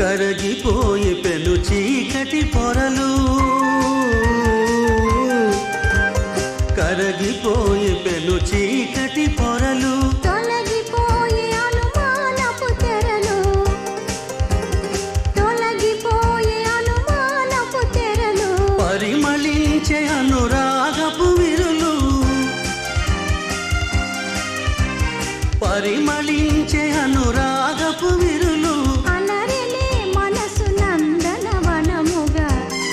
కరగిపోయి పెను చీకటి పొరలు కరగిపోయి పెను చీకటి పొరలు తొలగిపోయే అనుమానపు తెరలు తొలగిపోయే అనుమానపు తెరలు పరిమళించే అనురాగపు విరులు పరిమళించే అనురాగపు విరులు అలరిలే మనసు నందనవనముగా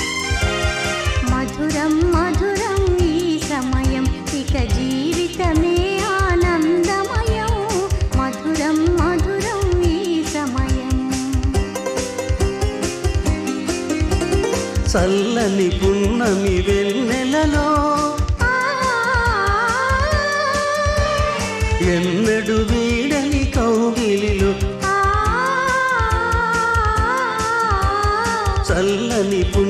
మధురం మధురం ఈ సమయం ఇక జీవితమే ఆనందమయం మధురం మధురం ఈ సమయం చల్లని పున్నమి వెన్నెలలో ఆ ఎన్నడు వీడని కౌగిలిలో ఆ చల్లని పున్నమి